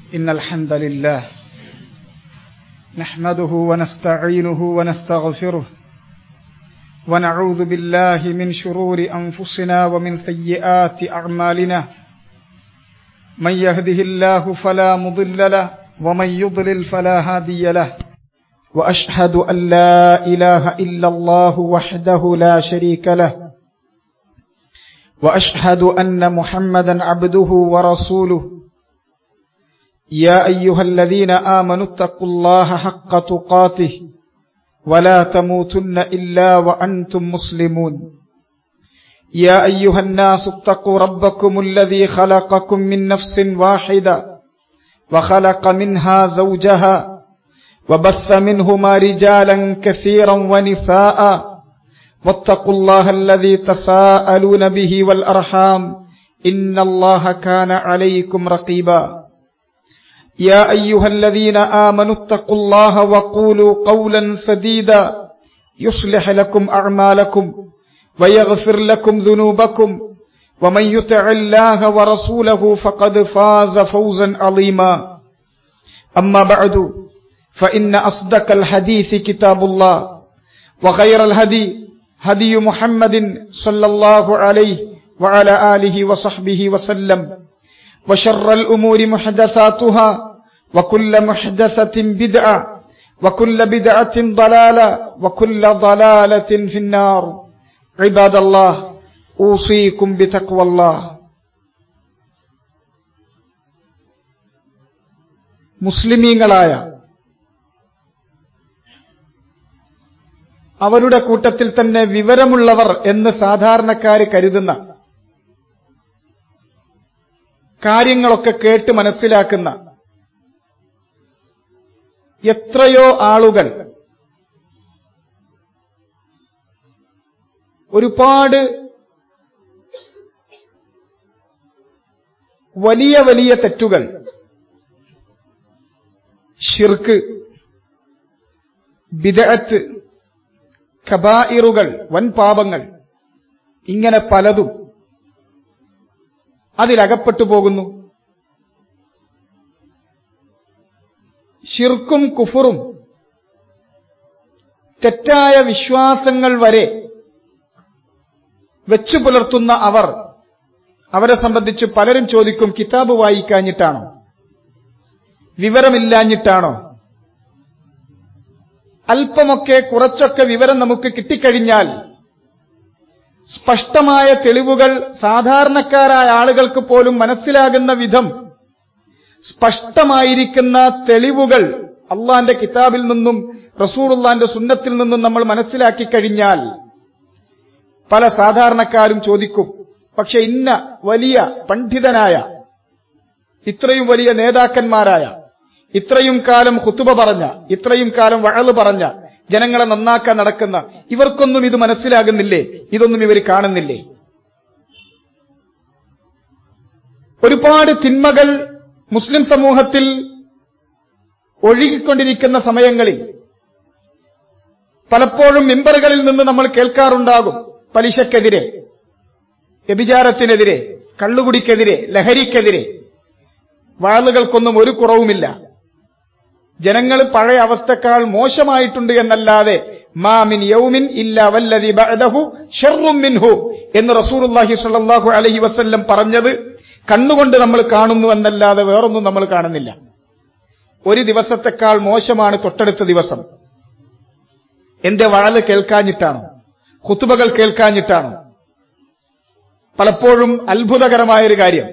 إن الحمد لله نحمده ونستعينه ونستغفره ونعوذ بالله من شرور أنفسنا ومن سيئات أعمالنا من يهده الله فلا مضل له ومن يضلل فلا هادي له وأشهد أن لا إله إلا الله وحده لا شريك له وأشهد أن محمدا عبده ورسوله يا أيها الذين آمنوا اتقوا الله حق تقاته ولا تموتن إلا وأنتم مسلمون يا أيها الناس اتقوا ربكم الذي خلقكم من نفس واحدة وخلق منها زوجها وبث منهما رجالا كثيرا ونساء واتقوا الله الذي تساءلون به والأرحام إن الله كان عليكم رقيبا يا أيها الذين آمنوا اتقوا الله وقولوا قولا سديدا يصلح لكم أعمالكم ويغفر لكم ذنوبكم ومن يطع الله ورسوله فقد فاز فوزا عظيما أما بعد فإن أصدق الحديث كتاب الله وخير الهدي هدي محمد صلى الله عليه وعلى آله وصحبه وسلم وشر الأمور محدثاتها وكل محدثة بدعة وكل بدعة ضلالة وكل ضلالة في النار عباد الله أوصيكم بتقوى الله മുസ്ലിമീങ്ങളായ അവരുടെ കൂട്ടത്തിൽ തന്നെ വിവരമുള്ളവർ എന്ന് സാധാരണക്കാര് കരുതുന്ന കാര്യങ്ങളൊക്കെ കേട്ട് മനസ്സിലാക്കുന്ന എത്രയോ ആളുകൾ ഒരുപാട് വലിയ വലിയ തെറ്റുകൾ ഷിർക്ക് ബിദഅത്ത് കബായിറുകൾ വൻപാപങ്ങൾ ഇങ്ങനെ പലതും അതിലകപ്പെട്ടു പോകുന്നു ഷിർക്കും കുഫറും തെറ്റായ വിശ്വാസങ്ങൾ വരെ വെച്ചു പുലർത്തുന്ന അവർ അവരെ സംബന്ധിച്ച് പലരും ചോദിക്കും കിതാബ് വായിക്കാഞ്ഞിട്ടാണോ വിവരമില്ലാഞ്ഞിട്ടാണോ അല്പമൊക്കെ കുറച്ചൊക്കെ വിവരം നമുക്ക് കിട്ടിക്കഴിഞ്ഞാൽ സ്പഷ്ടമായ തെളിവുകൾ സാധാരണക്കാരായ ആളുകൾക്ക് പോലും മനസ്സിലാകുന്ന വിധം സ്പഷ്ടമായിരിക്കുന്ന തെളിവുകൾ അള്ളാന്റെ കിതാബിൽ നിന്നും റസൂറുള്ളാന്റെ സുന്നത്തിൽ നിന്നും നമ്മൾ മനസ്സിലാക്കി കഴിഞ്ഞാൽ പല സാധാരണക്കാരും ചോദിക്കും പക്ഷെ ഇന്ന വലിയ പണ്ഡിതനായ ഇത്രയും വലിയ നേതാക്കന്മാരായ ഇത്രയും കാലം ഹുത്തുബ പറഞ്ഞ ഇത്രയും കാലം വഴല് പറഞ്ഞ ജനങ്ങളെ നന്നാക്കാൻ നടക്കുന്ന ഇവർക്കൊന്നും ഇത് മനസ്സിലാകുന്നില്ലേ ഇതൊന്നും ഇവർ കാണുന്നില്ലേ ഒരുപാട് തിന്മകൾ മുസ്ലിം സമൂഹത്തിൽ ഒഴുകിക്കൊണ്ടിരിക്കുന്ന സമയങ്ങളിൽ പലപ്പോഴും മെമ്പറുകളിൽ നിന്ന് നമ്മൾ കേൾക്കാറുണ്ടാകും പലിശക്കെതിരെ വ്യഭിചാരത്തിനെതിരെ കള്ളുകുടിക്കെതിരെ ലഹരിക്കെതിരെ വാളുകൾക്കൊന്നും ഒരു കുറവുമില്ല ജനങ്ങൾ പഴയ അവസ്ഥക്കാൾ മോശമായിട്ടുണ്ട് എന്നല്ലാതെ മാമിൻ യൗമിൻ ഇല്ല വല്ലതി ബഅദഹു ഷർറും മിൻഹു എന്ന് റസൂലുള്ളാഹി സ്വല്ലല്ലാഹു അലൈഹി വസല്ലം പറഞ്ഞത് കണ്ണുകൊണ്ട് നമ്മൾ കാണുന്നു എന്നല്ലാതെ വേറൊന്നും നമ്മൾ കാണുന്നില്ല ഒരു ദിവസത്തെക്കാൾ മോശമാണ് തൊട്ടടുത്ത ദിവസം എന്റെ വഴല് കേൾക്കാഞ്ഞിട്ടാണോ കുത്തുബകൾ കേൾക്കാഞ്ഞിട്ടാണോ പലപ്പോഴും അത്ഭുതകരമായൊരു കാര്യം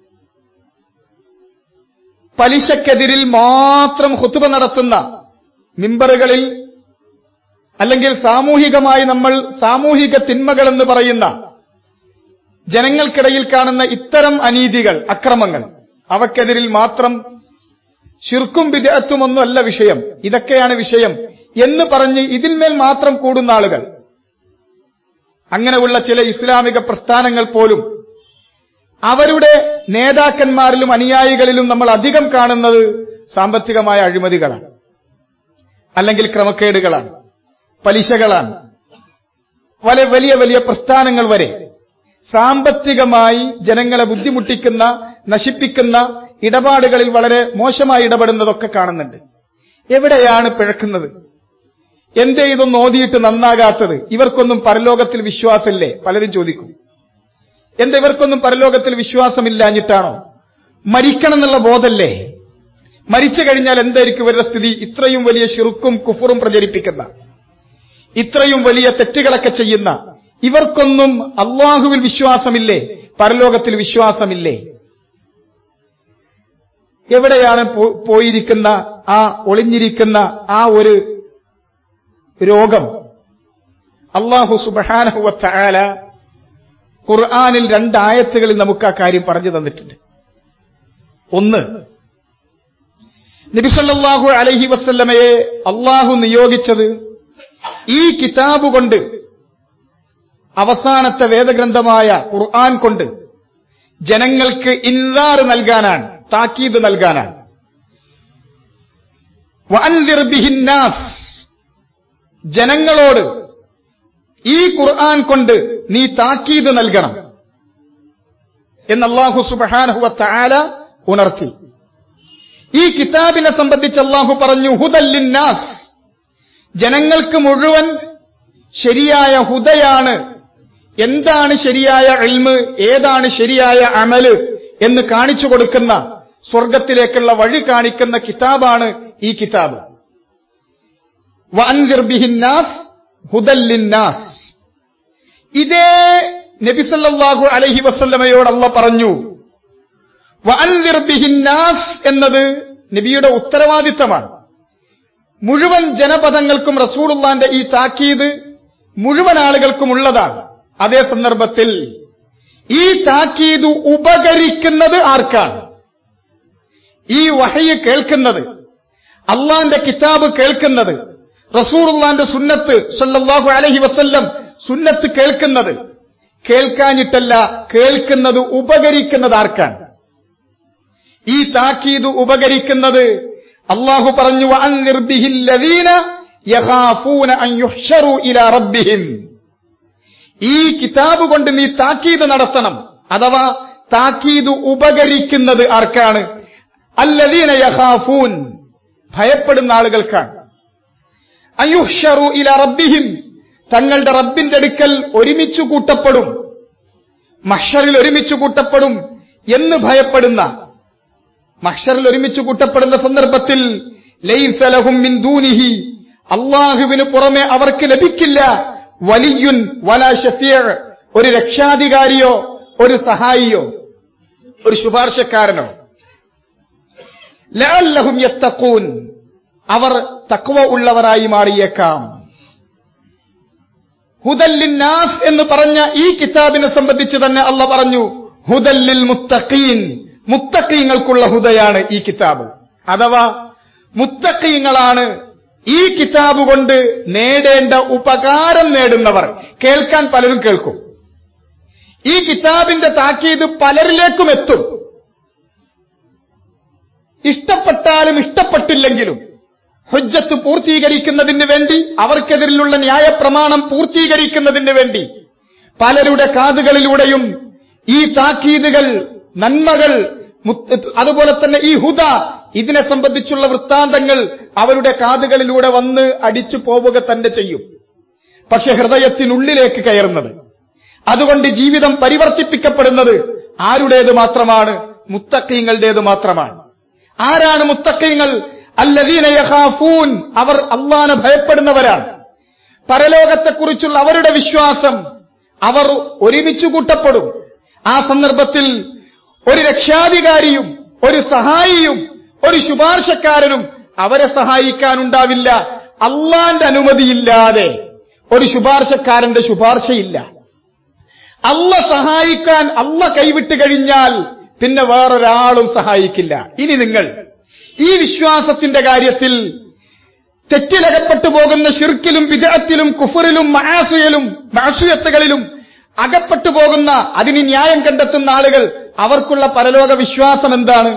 പലിശക്കെതിരിൽ മാത്രം ഹുത്തുബ നടത്തുന്ന മിമ്പറുകളിൽ അല്ലെങ്കിൽ സാമൂഹികമായി നമ്മൾ സാമൂഹിക തിന്മകളെന്ന് പറയുന്ന ജനങ്ങൾക്കിടയിൽ കാണുന്ന ഇത്തരം അനീതികൾ അക്രമങ്ങൾ അവക്കെതിരിൽ മാത്രം ശിർക്കും വിദഗ്ധമൊന്നുമല്ല വിഷയം ഇതൊക്കെയാണ് വിഷയം എന്ന് പറഞ്ഞ് ഇതിന്മേൽ മാത്രം കൂടുന്ന ആളുകൾ അങ്ങനെയുള്ള ചില ഇസ്ലാമിക പ്രസ്ഥാനങ്ങൾ പോലും അവരുടെ നേതാക്കന്മാരിലും അനുയായികളിലും നമ്മൾ അധികം കാണുന്നത് സാമ്പത്തികമായ അഴിമതികളാണ് അല്ലെങ്കിൽ ക്രമക്കേടുകളാണ് പലിശകളാണ് വലിയ വലിയ വലിയ പ്രസ്ഥാനങ്ങൾ വരെ സാമ്പത്തികമായി ജനങ്ങളെ ബുദ്ധിമുട്ടിക്കുന്ന നശിപ്പിക്കുന്ന ഇടപാടുകളിൽ വളരെ മോശമായി ഇടപെടുന്നതൊക്കെ കാണുന്നുണ്ട് എവിടെയാണ് പിഴക്കുന്നത് എന്തേ ഇതൊന്നും ഓതിയിട്ട് നന്നാകാത്തത് ഇവർക്കൊന്നും പരലോകത്തിൽ വിശ്വാസമില്ലേ പലരും ചോദിക്കും എന്താ ഇവർക്കൊന്നും പരലോകത്തിൽ വിശ്വാസമില്ലാഞ്ഞിട്ടാണോ മരിക്കണം എന്നുള്ള ബോധല്ലേ മരിച്ചു കഴിഞ്ഞാൽ എന്തായിരിക്കും ഇവരുടെ സ്ഥിതി ഇത്രയും വലിയ ഷിറുക്കും കുഫറും പ്രചരിപ്പിക്കുന്ന ഇത്രയും വലിയ തെറ്റുകളൊക്കെ ചെയ്യുന്ന ഇവർക്കൊന്നും അള്ളാഹുവിൽ വിശ്വാസമില്ലേ പരലോകത്തിൽ വിശ്വാസമില്ലേ എവിടെയാണ് പോ- പോയിരിക്കുന്ന ആ ഒളിഞ്ഞിരിക്കുന്ന ആ ഒരു രോഗം അള്ളാഹു സുബാനഹുവല ഖുർആാനിൽ രണ്ടായത്തുകളിൽ നമുക്ക് ആ കാര്യം പറഞ്ഞു തന്നിട്ടുണ്ട് ഒന്ന് നബിസല്ലാഹു അലഹി വസ്ല്ലമയെ അള്ളാഹു നിയോഗിച്ചത് ഈ കിതാബ് കൊണ്ട് അവസാനത്തെ വേദഗ്രന്ഥമായ ഖുർആൻ കൊണ്ട് ജനങ്ങൾക്ക് ഇൻദാർ നൽകാനാണ് താക്കീത് നൽകാനാണ് വഅൻദിർ ബിഹിന്നാസ് ജനങ്ങളോട് ഈ ഖുർആൻ കൊണ്ട് നീ താക്കീത് നൽകണം എന്ന് അള്ളാഹു സുബാനഹുവ താല ഉണർത്തി ഈ കിതാബിനെ സംബന്ധിച്ച് അള്ളാഹു പറഞ്ഞു ഹുദല്ലിന്നാസ് ജനങ്ങൾക്ക് മുഴുവൻ ശരിയായ ഹുദയാണ് എന്താണ് ശരിയായ ഇൽമ് ഏതാണ് ശരിയായ അമല് എന്ന് കാണിച്ചു കൊടുക്കുന്ന സ്വർഗത്തിലേക്കുള്ള വഴി കാണിക്കുന്ന കിതാബാണ് ഈ കിതാബ് വഅൻദിർ ബിഹിന്നാസ് ഹുദല്ലിന്നാസ് ഇതേ നബിസല്ലാഹു അലഹി വസല്ലമയോട് അല്ല പറഞ്ഞു വഅൻദിർ ബിഹിന്നാസ് എന്നത് നബിയുടെ ഉത്തരവാദിത്തമാണ് മുഴുവൻ ജനപദങ്ങൾക്കും റസൂലുള്ളാന്റെ ഈ താക്കീത് മുഴുവൻ ആളുകൾക്കും ഉള്ളതാണ് അതേ സന്ദർഭത്തിൽ ഈ താക്കീത് ഉപകരിക്കുന്നത് ആർക്കാണ് ഈ വഹയ്യ് കേൾക്കുന്നത് അള്ളാന്റെ കിതാബ് കേൾക്കുന്നത് റസൂറുള്ളാന്റെ സുന്നത്ത് സല്ലല്ലാഹു അലൈഹി വസല്ലം സുന്നത്ത് കേൾക്കുന്നത് കേൾക്കാഞ്ഞിട്ടല്ല കേൾക്കുന്നത് ഉപകരിക്കുന്നത് ആർക്കാണ് ഈ താക്കീത് ഉപകരിക്കുന്നത് അള്ളാഹു പറഞ്ഞു "വഅൻദിർ ബിഹില്ലദീന യഖാഫൂന അൻ യുഹ്ശറൂ ഇലാ റബ്ബിഹിം ഈ കിതാബ് കൊണ്ട് നീ താക്കീത് നടത്തണം അഥവാ താക്കീത് ഉപകരിക്കുന്നത് ആർക്കാണ് അല്ലദീന യഖാഫൂൻ ഭയപ്പെടുന്ന ആളുകൾക്കാണ് അയുഹ്ഷറു ഇല റബ്ബിഹിം തങ്ങളുടെ റബ്ബിന്റെ അടുക്കൽ ഒരുമിച്ചു കൂട്ടപ്പെടും മഷറിൽ ഒരുമിച്ചു കൂട്ടപ്പെടും എന്ന് ഭയപ്പെടുന്ന മഷറിൽ ഒരുമിച്ച് കൂട്ടപ്പെടുന്ന സന്ദർഭത്തിൽ ലൈസലഹും മിൻ ദൂനിഹി അള്ളാഹുവിന് പുറമെ അവർക്ക് ലഭിക്കില്ല വലിയുൻ വല ഷഫീർ ഒരു രക്ഷാധികാരിയോ ഒരു സഹായിയോ ഒരു ശുപാർശക്കാരനോ ലഅല്ലഹും യത്തഖൂൻ അവർ തക്വ ഉള്ളവരായി മാറിയേക്കാം ഹുദല്ലിന്നാസ് എന്ന് പറഞ്ഞ ഈ കിതാബിനെ സംബന്ധിച്ച് തന്നെ അല്ല പറഞ്ഞു ഹുദല്ലിൽ മുത്തഖീൻ മുത്തഖീങ്ങൾക്കുള്ള ഹുദയാണ് ഈ കിതാബ് അഥവാ മുത്തഖീങ്ങളാണ് ഈ കിതാബ് കൊണ്ട് നേടേണ്ട ഉപകാരം നേടുന്നവർ കേൾക്കാൻ പലരും കേൾക്കും ഈ കിതാബിന്റെ താക്കീത് പലരിലേക്കും എത്തും ഇഷ്ടപ്പെട്ടാലും ഇഷ്ടപ്പെട്ടില്ലെങ്കിലും ഹുജ്ജത്ത് പൂർത്തീകരിക്കുന്നതിന് വേണ്ടി അവർക്കെതിരിലുള്ള ന്യായപ്രമാണം പൂർത്തീകരിക്കുന്നതിന് വേണ്ടി പലരുടെ കാതുകളിലൂടെയും ഈ താക്കീതുകൾ നന്മകൾ മുത്ത് അതുപോലെ തന്നെ ഈ ഹുദ ഇതിനെ സംബന്ധിച്ചുള്ള വൃത്താന്തങ്ങൾ അവരുടെ കാതുകളിലൂടെ വന്ന് അടിച്ചു പോവുക തന്നെ ചെയ്യും പക്ഷെ ഹൃദയത്തിനുള്ളിലേക്ക് കയറുന്നത് അതുകൊണ്ട് ജീവിതം പരിവർത്തിപ്പിക്കപ്പെടുന്നത് ആരുടേത് മാത്രമാണ് മുത്തക്കീങ്ങളുടേത് മാത്രമാണ് ആരാണ് മുത്തക്കീങ്ങൾ അല്ലദീന യഖാഫൂൻ അവർ അള്ളാനെ ഭയപ്പെടുന്നവരാണ് പരലോകത്തെക്കുറിച്ചുള്ള അവരുടെ വിശ്വാസം അവർ ഒരുമിച്ച് കൂട്ടപ്പെടും ആ സന്ദർഭത്തിൽ ഒരു രക്ഷാധികാരിയും ഒരു സഹായിയും ഒരു ശുപാർശക്കാരനും അവരെ സഹായിക്കാനുണ്ടാവില്ല അള്ളാന്റെ അനുമതിയില്ലാതെ ഒരു ശുപാർശക്കാരന്റെ ശുപാർശയില്ല അല്ല സഹായിക്കാൻ അല്ല കൈവിട്ട് കഴിഞ്ഞാൽ പിന്നെ വേറൊരാളും സഹായിക്കില്ല ഇനി നിങ്ങൾ ഈ വിശ്വാസത്തിന്റെ കാര്യത്തിൽ തെറ്റിലകപ്പെട്ടു പോകുന്ന ഷിർക്കിലും വിജയത്തിലും കുഫറിലും മഹാസുയലും മാസുയത്തുകളിലും അകപ്പെട്ടു പോകുന്ന അതിന് ന്യായം കണ്ടെത്തുന്ന ആളുകൾ അവർക്കുള്ള പരലോക വിശ്വാസം എന്താണ്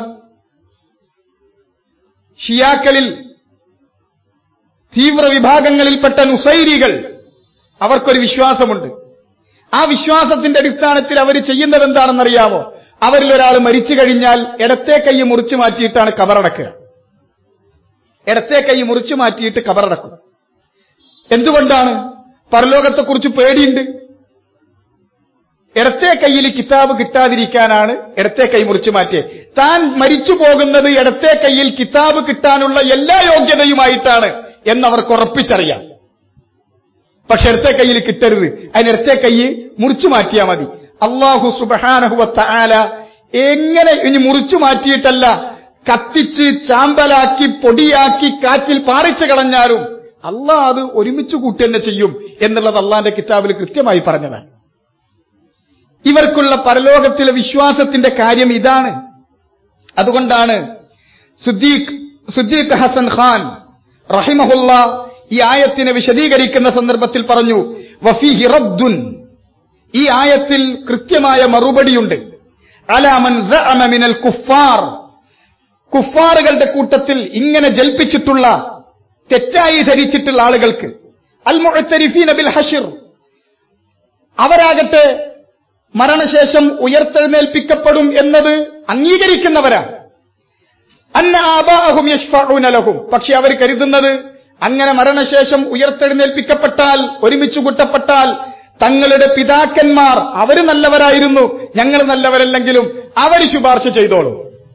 ഷിയാക്കളിൽ തീവ്ര വിഭാഗങ്ങളിൽപ്പെട്ട നുസൈരികൾ അവർക്കൊരു വിശ്വാസമുണ്ട് ആ വിശ്വാസത്തിന്റെ അടിസ്ഥാനത്തിൽ അവർ ചെയ്യുന്നത് എന്താണെന്നറിയാമോ അവരിൽ ഒരാൾ മരിച്ചു കഴിഞ്ഞാൽ ഇടത്തെ കൈ മുറിച്ചു മാറ്റിയിട്ടാണ് കബറടക്കുക ഇടത്തെ കൈ മുറിച്ചു മാറ്റിയിട്ട് കബറടക്കും എന്തുകൊണ്ടാണ് പരലോകത്തെക്കുറിച്ച് പേടിയുണ്ട് ഇടത്തെ കൈയിൽ കിതാബ് കിട്ടാതിരിക്കാനാണ് ഇടത്തെ കൈ മുറിച്ചു മാറ്റിയത് താൻ മരിച്ചു പോകുന്നത് ഇടത്തെ കൈയിൽ കിതാബ് കിട്ടാനുള്ള എല്ലാ യോഗ്യതയുമായിട്ടാണ് എന്നവർക്ക് ഉറപ്പിച്ചറിയാം പക്ഷെ ഇടത്തെ കയ്യിൽ കിട്ടരുത് അതിന് ഇടത്തെ കൈ മുറിച്ചു മാറ്റിയാൽ മതി അള്ളാഹു സുബഹാനഹുവത്ത ആല എങ്ങനെ ഇനി മുറിച്ചു മാറ്റിയിട്ടല്ല കത്തിച്ച് ചാമ്പലാക്കി പൊടിയാക്കി കാറ്റിൽ പാറിച്ചു കളഞ്ഞാലും അള്ളാഹ് അത് ഒരുമിച്ച് കൂട്ടി തന്നെ ചെയ്യും എന്നുള്ളത് അള്ളാന്റെ കിതാബിൽ കൃത്യമായി പറഞ്ഞതാണ് ഇവർക്കുള്ള പരലോകത്തിലെ വിശ്വാസത്തിന്റെ കാര്യം ഇതാണ് അതുകൊണ്ടാണ് സുദ്ദീഖ് സുദ്ദീഖ് ഹസൻ ഖാൻ റഹിമഹുല്ല ഈ ആയത്തിനെ വിശദീകരിക്കുന്ന സന്ദർഭത്തിൽ പറഞ്ഞു വഫീഹി റദ്ദുൻ ഈ ആയത്തിൽ കൃത്യമായ മറുപടിയുണ്ട് അലാമൻ സഅമ മിനൽ കുഫാർ കുഫാറുകളുടെ കൂട്ടത്തിൽ ഇങ്ങനെ ജൽപ്പിച്ചിട്ടുള്ള തെറ്റായി ധരിച്ചിട്ടുള്ള ആളുകൾക്ക് അൽ മുഅത്തരിഫീന ബിൽ ഹഷിർ അവരാകട്ടെ മരണശേഷം ഉയർത്തെഴുന്നേൽപ്പിക്കപ്പെടും എന്നത് അംഗീകരിക്കുന്നവരാണ് അന്ന ആബാഹും യഷ്ഫഊനലഹും പക്ഷെ അവർ കരുതുന്നത് അങ്ങനെ മരണശേഷം ഉയർത്തെഴുന്നേൽപ്പിക്കപ്പെട്ടാൽ ഒരുമിച്ച് കൂട്ടപ്പെട്ടാൽ തങ്ങളുടെ പിതാക്കന്മാർ അവര് നല്ലവരായിരുന്നു ഞങ്ങൾ നല്ലവരല്ലെങ്കിലും അവർ ശുപാർശ ചെയ്തോളും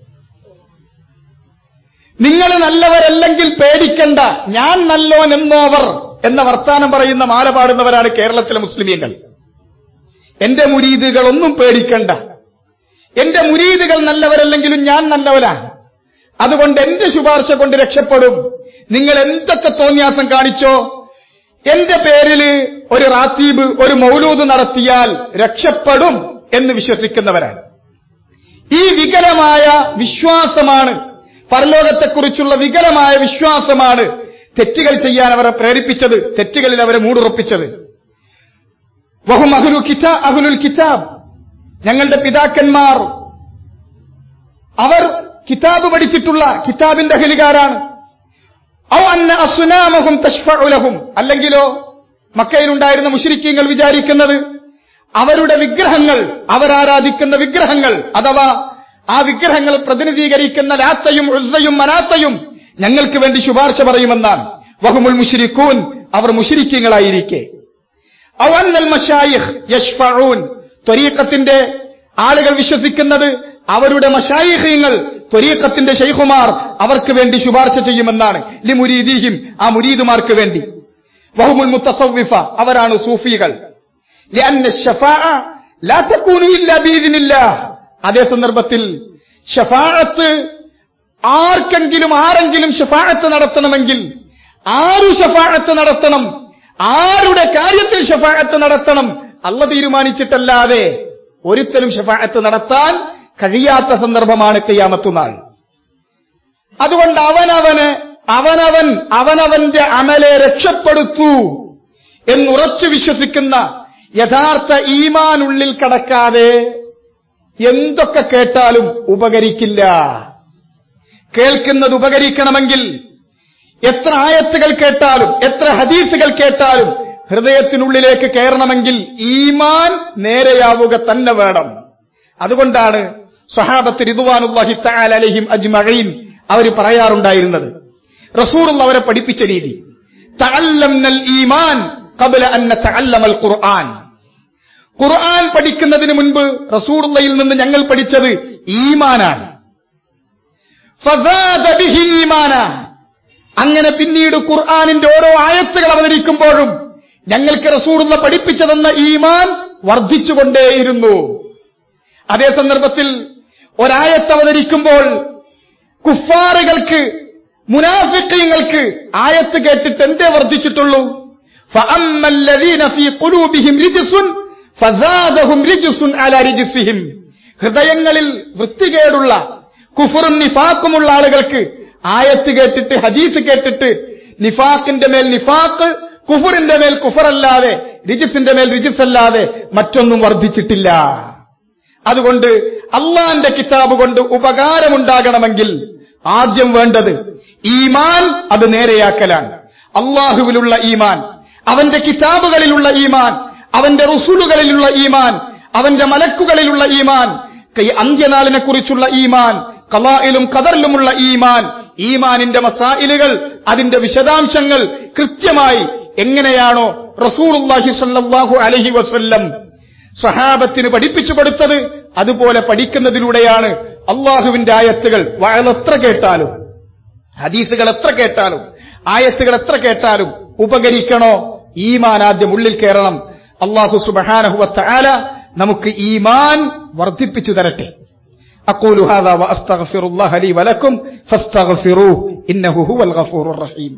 നിങ്ങൾ നല്ലവരല്ലെങ്കിൽ പേടിക്കണ്ട ഞാൻ നല്ലോൻ എന്നോവർ എന്ന വർത്താനം പറയുന്ന മാല പാടുന്നവരാണ് കേരളത്തിലെ മുസ്ലിമീങ്ങൾ എന്റെ മുരീദുകൾ ഒന്നും പേടിക്കണ്ട എന്റെ മുരീദുകൾ നല്ലവരല്ലെങ്കിലും ഞാൻ നല്ലവരാണ് അതുകൊണ്ട് എന്റെ ശുപാർശ കൊണ്ട് രക്ഷപ്പെടും നിങ്ങൾ എന്തൊക്കെ തോന്നിയാസം കാണിച്ചോ എന്റെ പേരില് ഒരു റാത്തീബ് ഒരു മൗലൂദ് നടത്തിയാൽ രക്ഷപ്പെടും എന്ന് വിശ്വസിക്കുന്നവരാണ് ഈ വികലമായ വിശ്വാസമാണ് പരലോകത്തെക്കുറിച്ചുള്ള വികലമായ വിശ്വാസമാണ് തെറ്റുകൾ ചെയ്യാൻ അവരെ പ്രേരിപ്പിച്ചത് തെറ്റുകളിൽ അവരെ മൂടുറപ്പിച്ചത് വഹും അഹുലു കിതാ അഹുലുൽ കിതാബ് ഞങ്ങളുടെ പിതാക്കന്മാർ അവർ കിതാബ് പഠിച്ചിട്ടുള്ള കിതാബിന്റെ അഹലുകാരാണ് ഔ അന്ന അസുനാമഹും തഷ്ഫഉലഹും അല്ലെങ്കിലോ മക്കയിലുണ്ടായിരുന്ന മുഷരിക്കീങ്ങൾ വിചാരിക്കുന്നത് അവരുടെ വിഗ്രഹങ്ങൾ അവരാരാധിക്കുന്ന വിഗ്രഹങ്ങൾ അഥവാ ആ വിഗ്രഹങ്ങൾ പ്രതിനിധീകരിക്കുന്ന ലാത്തയും ഉസ്സയും മനാത്തയും ഞങ്ങൾക്ക് വേണ്ടി ശുപാർശ പറയുമെന്നാണ് വഹുമുൽ മുഷിരിക്കൂൻ അവർ മുഷിരിക്കീങ്ങളായിരിക്കെ അവന്നൽ മഷായിഖ് യഷ്ഫഊൻ ത്വരീഖത്തിന്റെ ആളുകൾ വിശ്വസിക്കുന്നത് അവരുടെ മഷായിഹ്യങ്ങൾ ത്വരീഖത്തിന്റെ ഷെയ്ഖുമാർ അവർക്ക് വേണ്ടി ശുപാർശ ചെയ്യുമെന്നാണ് ലി മുരീദീഹിം ആ മുരീദുമാർക്ക് വേണ്ടി വഹുമുൽ മുത്തസവ്വിഫ അവരാണ് സൂഫികൾ ലിഅന്ന الشفاعة لا تكون إلا بإذن الله അതേ സന്ദർഭത്തിൽ ഷഫാഅത്ത് ആർക്കെങ്കിലും ആരെങ്കിലും ഷഫാഅത്ത് നടത്തണമെങ്കിൽ ആരു ഷഫാഅത്ത് നടത്തണം ആരുടെ കാര്യത്തിൽ ഷഫാഅത്ത് നടത്തണം അല്ല തീരുമാനിച്ചിട്ടല്ലാതെ ഒരുത്തരും ഷഫാഅത്ത് നടത്താൻ കഴിയാത്ത സന്ദർഭമാണ് കയ്യാമത്തുനാൾ അതുകൊണ്ട് അവനവന് അവനവൻ അവനവന്റെ അമലെ രക്ഷപ്പെടുത്തൂ എന്നുറച്ചു വിശ്വസിക്കുന്ന യഥാർത്ഥ ഈമാനുള്ളിൽ കടക്കാതെ എന്തൊക്കെ കേട്ടാലും ഉപകരിക്കില്ല കേൾക്കുന്നത് ഉപകരിക്കണമെങ്കിൽ എത്ര ആയത്തുകൾ കേട്ടാലും എത്ര ഹദീസുകൾ കേട്ടാലും ഹൃദയത്തിനുള്ളിലേക്ക് കയറണമെങ്കിൽ ഈമാൻ നേരെയാവുക തന്നെ വേണം അതുകൊണ്ടാണ് സ്വഹാബത്ത് റിദുവാനുല്ലാഹി തആല അലൈഹിം അജ്മഈൻ അവർ പറയാറുണ്ടായിരുന്നത് റസൂലുള്ള അവരെ പഠിപ്പിച്ച രീതി തഅല്ലംനൽ ഈമാൻ ഖബല അൻ നതഅല്ലമൽ ഖുർആൻ ഖുർആൻ പഠിക്കുന്നതിന് മുൻപ് റസൂലുള്ളയിൽ നിന്ന് ഞങ്ങൾ പഠിച്ചത് ഈമാനാണ് ഫസാദ ബിഹി ഈമാന അങ്ങനെ പിന്നീട് ഖുർആനിന്റെ ഓരോ ആയത്തുകൾ അവതരിക്കുമ്പോഴും ഞങ്ങൾക്ക് റസൂലുള്ള പഠിപ്പിച്ചതെന്ന ഈമാൻ വർദ്ധിച്ചുകൊണ്ടേയിരുന്നു അതേ സന്ദർഭത്തിൽ ഒരായത്ത് അവതരിക്കുമ്പോൾ കുഫാറുകൾക്ക് മുനാഫിക്കങ്ങൾക്ക് ആയത്ത് കേട്ടിട്ട് എന്തേ വർദ്ധിച്ചിട്ടുള്ളൂ فأما الذين في قلوبهم رجس فزادهم رجس على رجسهم ഹൃദയങ്ങളിൽ വൃത്തികേടുള്ള കുഫറും നിഫാക്കുമുള്ള ആളുകൾക്ക് ആയത്ത് കേട്ടിട്ട് ഹദീസ് കേട്ടിട്ട് നിഫാക്കിന്റെ മേൽ നിഫാക്ക് കുഫറിന്റെ മേൽ കുഫറല്ലാതെ റിജിസിന്റെ മേൽ റിജിസ് അല്ലാതെ മറ്റൊന്നും വർദ്ധിച്ചിട്ടില്ല അതുകൊണ്ട് അള്ളാന്റെ കിതാബ് കൊണ്ട് ഉപകാരമുണ്ടാകണമെങ്കിൽ ആദ്യം വേണ്ടത് ഈമാൻ അത് നേരെയാക്കലാണ് അള്ളാഹുവിലുള്ള ഈമാൻ അവന്റെ കിതാബുകളിലുള്ള ഈമാൻ അവന്റെ റുസുലുകളിലുള്ള ഈമാൻ അവന്റെ മലക്കുകളിലുള്ള ഈമാൻ കൈ അന്ത്യനാളിനെ കുറിച്ചുള്ള ഈമാൻ കലായിലും കദറിലുമുള്ള ഈമാൻ ഈമാനിന്റെ മസായിലുകൾ അതിന്റെ വിശദാംശങ്ങൾ കൃത്യമായി എങ്ങനെയാണോ റസൂലുള്ളാഹി സ്വല്ലല്ലാഹു അലൈഹി വസല്ലം സ്വഹാബത്തിന് പഠിപ്പിച്ചു കൊടുത്തത് അതുപോലെ പഠിക്കുന്നതിലൂടെയാണ് അള്ളാഹുവിന്റെ ആയത്തുകൾ വയലെത്ര കേട്ടാലും ഹദീസുകൾ എത്ര കേട്ടാലും ആയത്തുകൾ എത്ര കേട്ടാലും ഉപകരിക്കണോ ഈമാൻ ആദ്യം ഉള്ളിൽ കയറണം അള്ളാഹു സുബഹാനഹുവത്ത ആല നമുക്ക് ഈമാൻ വർദ്ധിപ്പിച്ചു തരട്ടെ أقول هذا وأستغفر الله لي ولكم فاستغفروه إنه هو الغفور الرحيم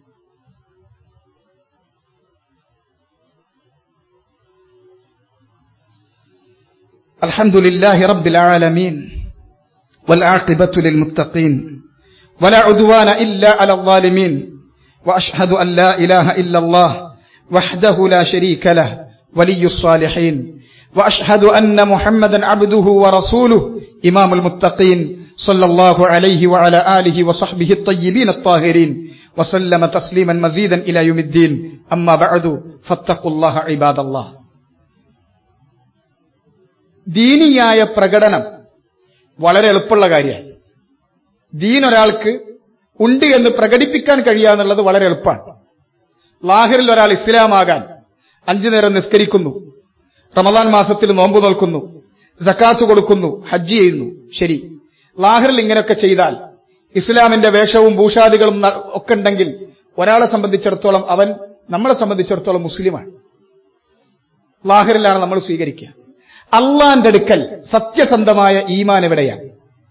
الحمد لله رب العالمين والعاقبة للمتقين ولا عدوان إلا على الظالمين وأشهد أن لا إله إلا الله وحده لا شريك له ولي الصالحين وأشهد أن محمدا عبده ورسوله إمام المتقين صلى الله عليه وعلى آله وصحبه الطيبين الطاهرين وسلم تسليما مزيدا إلى يوم الدين أما بعد فاتقوا الله عباد الله ദീനിയായ പ്രകടനം വളരെ എളുപ്പമുള്ള കാര്യമാണ് ദീൻ ഒരാൾക്ക് ഉണ്ട് എന്ന് പ്രകടിപ്പിക്കാൻ കഴിയുക എന്നുള്ളത് വളരെ എളുപ്പമാണ് ലാഹിറിൽ ഒരാൾ ഇസ്ലാമാകാൻ അഞ്ചു നേരം നിസ്കരിക്കുന്നു റമദാൻ മാസത്തിൽ നോമ്പ് നോൽക്കുന്നു ജക്കാത്ത് കൊടുക്കുന്നു ഹജ്ജ് ചെയ്യുന്നു ശരി ലാഹിറിൽ ഇങ്ങനെയൊക്കെ ചെയ്താൽ ഇസ്ലാമിന്റെ വേഷവും ഭൂഷാദികളും ന- ഒക്കെ ഉണ്ടെങ്കിൽ ഒരാളെ സംബന്ധിച്ചിടത്തോളം അവൻ നമ്മളെ സംബന്ധിച്ചിടത്തോളം മുസ്ലിമാണ് ലാഹിറിലാണ് നമ്മൾ സ്വീകരിക്കുക അള്ളാന്റെ അടുക്കൽ സത്യസന്ധമായ ഈമാൻ എവിടെയാണ്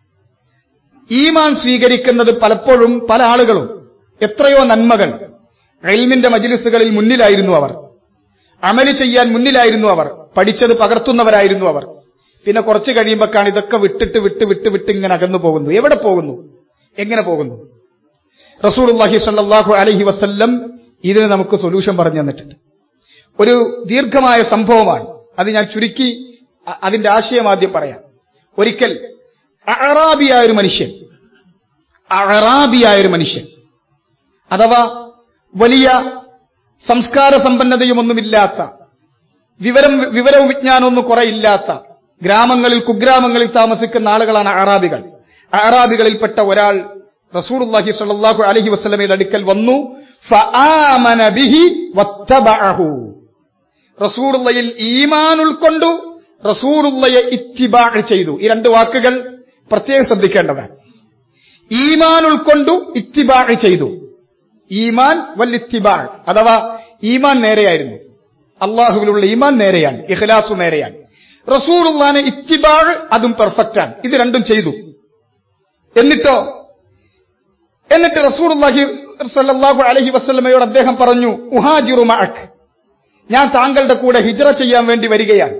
ഈമാൻ സ്വീകരിക്കുന്നത് പലപ്പോഴും പല ആളുകളും എത്രയോ നന്മകൾ റെയിൽമിന്റെ മജിലിസുകളിൽ മുന്നിലായിരുന്നു അവർ അമല് ചെയ്യാൻ മുന്നിലായിരുന്നു അവർ പഠിച്ചത് പകർത്തുന്നവരായിരുന്നു അവർ പിന്നെ കുറച്ച് കഴിയുമ്പോഴാണ് ഇതൊക്കെ വിട്ടിട്ട് വിട്ട് വിട്ട് വിട്ട് ഇങ്ങനെ അകന്നു പോകുന്നു എവിടെ പോകുന്നു എങ്ങനെ പോകുന്നു റസൂലുള്ളാഹി സ്വല്ലല്ലാഹു അലൈഹി വസല്ലം ഇതിന് നമുക്ക് സൊല്യൂഷൻ പറഞ്ഞു തന്നിട്ടുണ്ട് ഒരു ദീർഘമായ സംഭവമാണ് അത് ഞാൻ ചുരുക്കി അ- അതിന്റെ ആശയം ആദ്യം പറയാം ഒരിക്കൽ അറാബിയായ ഒരു മനുഷ്യൻ അറാബിയായ ഒരു മനുഷ്യൻ അഥവാ വലിയ സംസ്കാര സമ്പന്നതയുമൊന്നുമില്ലാത്ത വിവരം വിവരവും വിജ്ഞാനമൊന്നും കുറെ ഇല്ലാത്ത ഗ്രാമങ്ങളിൽ കുഗ്രാമങ്ങളിൽ താമസിക്കുന്ന ആളുകളാണ് അറാബികൾ അറാബികളിൽപ്പെട്ട ഒരാൾ റസൂലുള്ളാഹി സ്വല്ലല്ലാഹു അലൈഹി വസല്ലമയുടെ അടുക്കൽ വന്നു ഫആമന ബിഹി വത്തബഅഹു റസൂലുള്ളയിൽ ഈമാൻ ഉൾക്കൊണ്ടു റസൂലുള്ളയെ ഇത്തിബാ ചെയ്തു ഈ രണ്ട് വാക്കുകൾ പ്രത്യേകം ശ്രദ്ധിക്കേണ്ടതാണ് ഈമാൻ ഉൾക്കൊണ്ടു ഇത്തിബാ ചെയ്തു ഈമാൻ വൽ ഇത്തിബാ അഥവാ ഈമാൻ നേരെയായിരുന്നു അള്ളാഹുവിലുള്ള ഈമാൻ നേരെയാണ് ഇഖ്ലാസ് നേരെയാണ് റസൂലുള്ളാനെ ഇത്തിബാ അതും പെർഫെക്റ്റാണ് ഇത് രണ്ടും ചെയ്തു എന്നിട്ടോ എന്നിട്ട് റസൂലുള്ളാഹി സ്വല്ലല്ലാഹു അലൈഹി വസല്ലമയോട് അദ്ദേഹം പറഞ്ഞു ഉഹാജിറു മഅക് ഞാൻ താങ്കളുടെ കൂടെ ഹിജ്റ ചെയ്യാൻ വേണ്ടി വരികയാണ്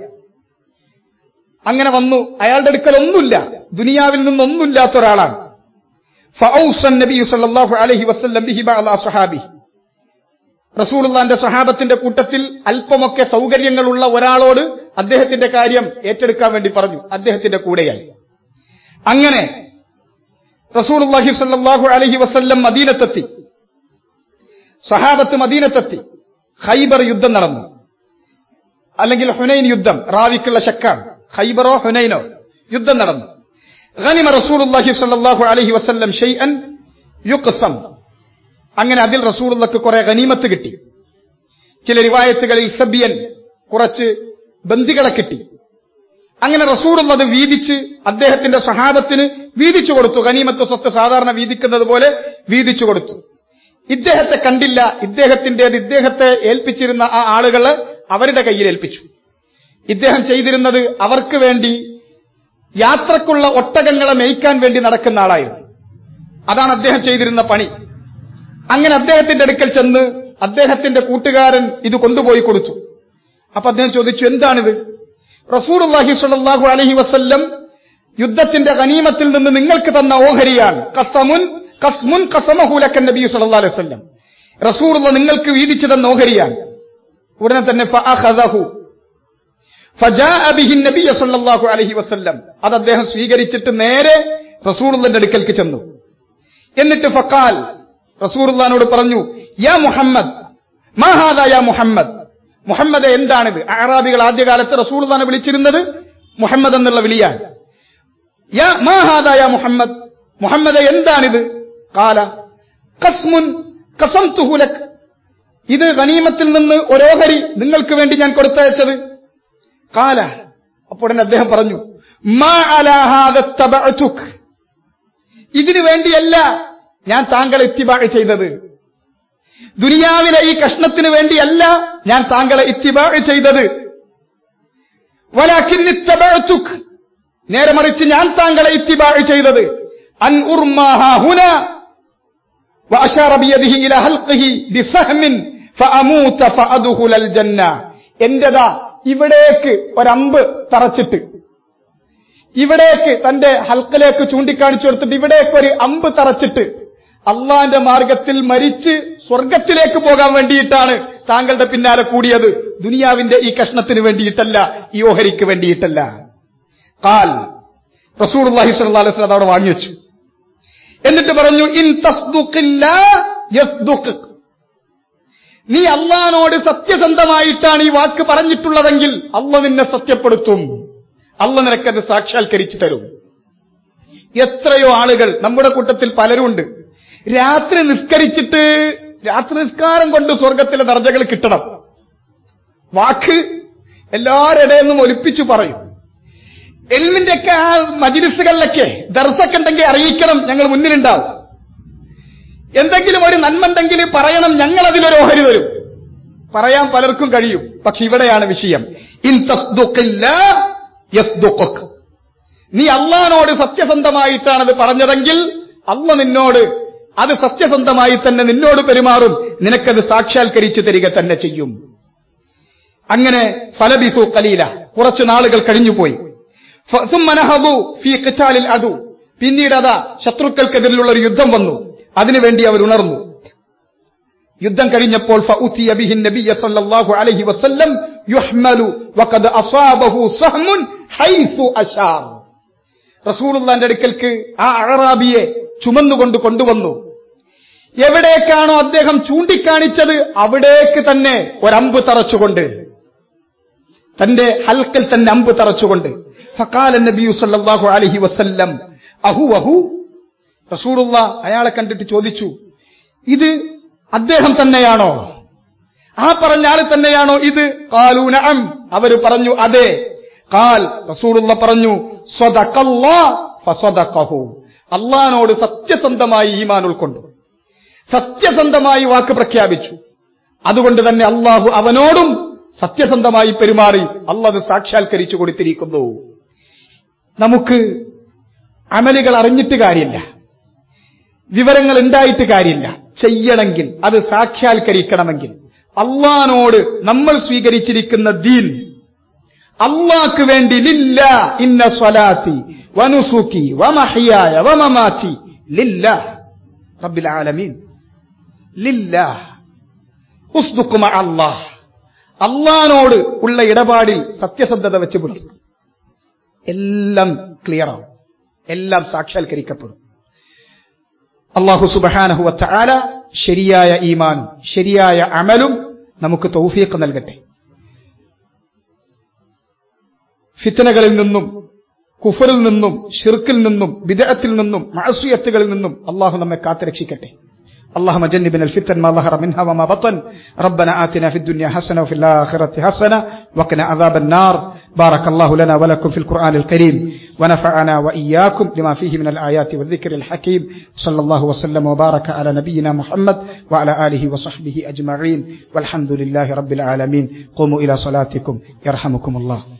അങ്ങനെ വന്നു അയാളുടെ അടുക്കൽ ഒന്നുമില്ല ദുനിയാവിൽ നിന്നൊന്നുമില്ലാത്ത ഒരാളാണ് ഫഔസൻ നബി സല്ലല്ലാഹു അലൈഹി വസല്ലം ബിഹി ബഅദ സ്വഹാബി റസൂലുള്ളാന്റെ സ്വഹാബത്തിന്റെ കൂട്ടത്തിൽ അല്പമൊക്കെ സൗകര്യങ്ങളുള്ള ഒരാളോട് അദ്ദേഹത്തിന്റെ കാര്യം ഏറ്റെടുക്കാൻ വേണ്ടി പറഞ്ഞു അദ്ദേഹത്തിന്റെ കൂടെയായി അങ്ങനെ റസൂലുള്ളാഹി സല്ലല്ലാഹു അലൈഹി വസല്ലം മദീനത്തെത്തി സഹാബത്ത് മദീനത്തെത്തി ഖൈബർ യുദ്ധം നടന്നു അല്ലെങ്കിൽ ഹുനൈൻ യുദ്ധം റാവിക്കുള്ള ശക്കാണ് ഖൈബറോ ഹുനൈനോ യുദ്ധം നടന്നു ഗനിമ റസൂലുള്ളാഹി സ്വല്ലല്ലാഹു അലൈഹി വസല്ലം ഷൈഅൻ യുഖ്സം അങ്ങനെ അതിൽ റസൂലുള്ളാഹ്ക്ക് കുറെ ഗനീമത്ത് കിട്ടി ചില റിവായത്തുകളിൽ സബിയൻ കുറച്ച് ബന്ദികളെ കിട്ടി അങ്ങനെ റസൂലുള്ളത് വീതിച്ച് അദ്ദേഹത്തിന്റെ സഹാബത്തിന് വീതിച്ചു കൊടുത്തു ഗനീമത്ത് സ്വത്ത് സാധാരണ വീതിക്കുന്നത് പോലെ വീതിച്ചു കൊടുത്തു ഇദ്ദേഹത്തെ കണ്ടില്ല ഇദ്ദേഹത്തിന്റേത് ഇദ്ദേഹത്തെ ഏൽപ്പിച്ചിരുന്ന ആ ആളുകളെ അവരുടെ കയ്യിൽ ഏൽപ്പിച്ചു ഇദ്ദേഹം ചെയ്തിരുന്നത് അവർക്ക് വേണ്ടി യാത്രക്കുള്ള ഒട്ടകങ്ങളെ മേയ്ക്കാൻ വേണ്ടി നടക്കുന്ന ആളായിരുന്നു അതാണ് അദ്ദേഹം ചെയ്തിരുന്ന പണി അങ്ങനെ അദ്ദേഹത്തിന്റെ അടുക്കൽ ചെന്ന് അദ്ദേഹത്തിന്റെ കൂട്ടുകാരൻ ഇത് കൊണ്ടുപോയി കൊടുത്തു അപ്പൊ അദ്ദേഹം ചോദിച്ചു എന്താണിത് റസൂർഹി സ്വല്ലല്ലാഹു അലൈഹി വസല്ലം യുദ്ധത്തിന്റെ ഗനീമത്തിൽ നിന്ന് നിങ്ങൾക്ക് തന്ന ഓഹരിയാണ് കസമുൻ കസ്മുൻ കസമഹൂലക്കൻ നബി സല്ലല്ലാഹു അലൈഹി വസല്ലം റസൂലുള്ള നിങ്ങൾക്ക് വീതിച്ചു തന്ന ഓഹരിയാണ് ഉടനെ തന്നെ ഫഅഖദഹു ഫജാഅ ബിഹി നബിയ സല്ലല്ലാഹു അലൈഹി വസല്ലം അത് അദ്ദേഹം സ്വീകരിച്ചിട്ട് നേരെ റസൂലുള്ളാന്റെ അടുക്കൽക്ക് ചെന്നു എന്നിട്ട് ഫഖാൽ റസൂലുള്ളാനോട് പറഞ്ഞു യാ മുഹമ്മദ് മാ ഹാദാ യാ മുഹമ്മദ് മുഹമ്മദ് എന്താണിത് അറാബികൾ ആദ്യകാലത്ത് റസൂലുള്ളാനെ വിളിച്ചിരുന്നത് മുഹമ്മദ് എന്നുള്ള വിളിയാണ് യാ മാ ഹാദാ യാ മുഹമ്മദ് മുഹമ്മദ് എന്താണിത് കാല കസ്മുൻ കസംതുഹു ലക് ഇത് ഗനീമത്തിൽ നിന്ന് ഒരോഹരി നിങ്ങൾക്ക് വേണ്ടി ഞാൻ കൊടുത്തയച്ചത് കാല അപ്പോൾ തന്നെ അദ്ദേഹം പറഞ്ഞു മാ അലാ ഹാദ തബഅതുക് ഇതിനു വേണ്ടിയല്ല ഞാൻ താങ്കളെ ഇത്തിബാഴ് ചെയ്തത് ദുനിയാവിലെ ഈ കഷ്ണത്തിന് വേണ്ടിയല്ല ഞാൻ താങ്കളെ ഇത്തിബാഴ് ചെയ്തത് വലാക്കിൻ ഇത്തബഅതുക് നേരെ മറിച്ച് ഞാൻ താങ്കളെ ഇത്തിബാഴ് ചെയ്തത് അൻ ഉർമാഹ ഹുന وأشار بيده إلى حلقه بفهم فأموت فأدخل الجنة എന്റേതാ ഇവിടേക്ക് ഒരമ്പ് തറച്ചിട്ട് ഇവിടേക്ക് തന്റെ ഹൽക്കിലേക്ക് ചൂണ്ടിക്കാണിച്ചു കൊടുത്തിട്ട് ഇവിടേക്ക് ഒരു അമ്പ് തറച്ചിട്ട് അള്ളാന്റെ മാർഗത്തിൽ മരിച്ച് സ്വർഗത്തിലേക്ക് പോകാൻ വേണ്ടിയിട്ടാണ് താങ്കളുടെ പിന്നാലെ കൂടിയത് ദുനിയാവിന്റെ ഈ കഷ്ണത്തിന് വേണ്ടിയിട്ടല്ല ഈ ഓഹരിക്ക് വേണ്ടിയിട്ടല്ല കാൽ റസൂർ അള്ളാഹി സ്വല്ലല്ലാഹു അലൈഹി വസല്ലം അവിടെ വാങ്ങിവെച്ചു എന്നിട്ട് പറഞ്ഞു ഇൻ തസ്ദുഖില്ല യസ്ദുഖ് നീ അള്ളഹാനോട് സത്യസന്ധമായിട്ടാണ് ഈ വാക്ക് പറഞ്ഞിട്ടുള്ളതെങ്കിൽ അള്ള നിന്നെ സത്യപ്പെടുത്തും അള്ള നിനക്കത് സാക്ഷാത്കരിച്ചു തരും എത്രയോ ആളുകൾ നമ്മുടെ കൂട്ടത്തിൽ പലരുണ്ട് രാത്രി നിസ്കരിച്ചിട്ട് രാത്രി നിസ്കാരം കൊണ്ട് സ്വർഗത്തിലെ ദർജകൾ കിട്ടണം വാക്ക് എല്ലാവരുടെ നിന്നും ഒലിപ്പിച്ചു പറയും എൽമിന്റെ ഒക്കെ ആ മജിലിസുകളിലൊക്കെ ദർശൊക്കെ ഉണ്ടെങ്കിൽ അറിയിക്കണം ഞങ്ങൾ മുന്നിലുണ്ടാവും എന്തെങ്കിലും ഒരു നന്മ ഉണ്ടെങ്കിൽ പറയണം ഞങ്ങൾ അതിലൊരു ഓഹരി തരും പറയാൻ പലർക്കും കഴിയും പക്ഷെ ഇവിടെയാണ് വിഷയം ഇൻ തസ്ദുഖില്ല യസ്ദുഖുക് നീ അള്ളഹാനോട് സത്യസന്ധമായിട്ടാണത് പറഞ്ഞതെങ്കിൽ അള്ള നിന്നോട് അത് സത്യസന്ധമായി തന്നെ നിന്നോട് പെരുമാറും നിനക്കത് സാക്ഷാത്കരിച്ചു തരിക തന്നെ ചെയ്യും അങ്ങനെ ഫലബിസു കലീല കുറച്ചു നാളുകൾ കഴിഞ്ഞുപോയി അതു പിന്നീട് അതാ ശത്രുക്കൾക്കെതിരിലുള്ള ഒരു യുദ്ധം വന്നു അതിനുവേണ്ടി അവർ ഉണർന്നു യുദ്ധം കഴിഞ്ഞപ്പോൾ ഫഉതിയ ബിഹിൻ നബിയ സല്ലല്ലാഹു അലൈഹി വസല്ലം യുഹ്മലു വഖദ് അസാബഹു സഹ്മുൻ ഹൈസു അശാർ റസൂലുള്ളാന്റെ അടുക്കൽക്ക് ആ അഴറാബിയെ ചുമന്നുകൊണ്ട് കൊണ്ടുവന്നു എവിടേക്കാണോ അദ്ദേഹം ചൂണ്ടിക്കാണിച്ചത് അവിടേക്ക് തന്നെ ഒരമ്പ് തറച്ചുകൊണ്ട് തന്റെ ഹൽക്കൽ തന്നെ അമ്പ് തറച്ചുകൊണ്ട് ഫക്കാല നബിയു സല്ലല്ലാഹു അലൈഹി വസല്ലം അഹു അഹു റസൂലുള്ള അയാളെ കണ്ടിട്ട് ചോദിച്ചു ഇത് അദ്ദേഹം തന്നെയാണോ ആ പറഞ്ഞ ആള് തന്നെയാണോ ഇത് കാലു നഅം അവര് പറഞ്ഞു അതെ കാൽ റസൂലുള്ള പറഞ്ഞു സ്വദഖല്ലാ ഫസദഖഹു അള്ളഹാനോട് സത്യസന്ധമായി ഈമാൻ ഉൾക്കൊണ്ടു സത്യസന്ധമായി വാക്ക് പ്രഖ്യാപിച്ചു അതുകൊണ്ട് തന്നെ അള്ളാഹു അവനോടും സത്യസന്ധമായി പെരുമാറി അള്ളത് സാക്ഷാത്കരിച്ചു കൊടുത്തിരിക്കുന്നു നമുക്ക് അമലുകൾ അറിഞ്ഞിട്ട് കാര്യമില്ല വിവരങ്ങൾ ഉണ്ടായിട്ട് കാര്യമില്ല ചെയ്യണമെങ്കിൽ അത് സാക്ഷാത്കരിക്കണമെങ്കിൽ അള്ളഹാനോട് നമ്മൾ സ്വീകരിച്ചിരിക്കുന്ന ദീൻ അള്ളാഹ്ക്ക് വേണ്ടി ലില്ല ഇന്ന സ്വലാത്തി വനുസുക്കി വമഹിയായ വമമാറ്റി ലില്ല റബ്ബിൽ ആലമീൻ ലില്ല ഉസ്തുക്കുമ അള്ളാഹ് അള്ളഹാനോട് ഉള്ള ഇടപാടിൽ സത്യസന്ധത വെച്ച് പുലർത്തും എല്ലാം ക്ലിയർ ആവും എല്ലാം സാക്ഷാത്കരിക്കപ്പെടും അള്ളാഹു സുബഹാനഹുവ ചാല ശരിയായ ഈമാനും ശരിയായ അമലും നമുക്ക് തൗഫീഖ് നൽകട്ടെ ഫിത്തനകളിൽ നിന്നും കുഫറിൽ നിന്നും ഷിർക്കിൽ നിന്നും വിദഗ്ധത്തിൽ നിന്നും മാസുയത്തുകളിൽ നിന്നും അള്ളാഹു നമ്മെ കാത്തുരക്ഷിക്കട്ടെ اللهم جنبنا الفتن ما ظهر منها وما بطن ربنا آتنا في الدنيا حسنة وفي الآخرة حسنة وقنا عذاب النار بارك الله لنا ولكم في القرآن الكريم ونفعنا وإياكم لما فيه من الآيات والذكر الحكيم صلى الله وسلم وبارك على نبينا محمد وعلى آله وصحبه أجمعين والحمد لله رب العالمين قوموا إلى صلاتكم يرحمكم الله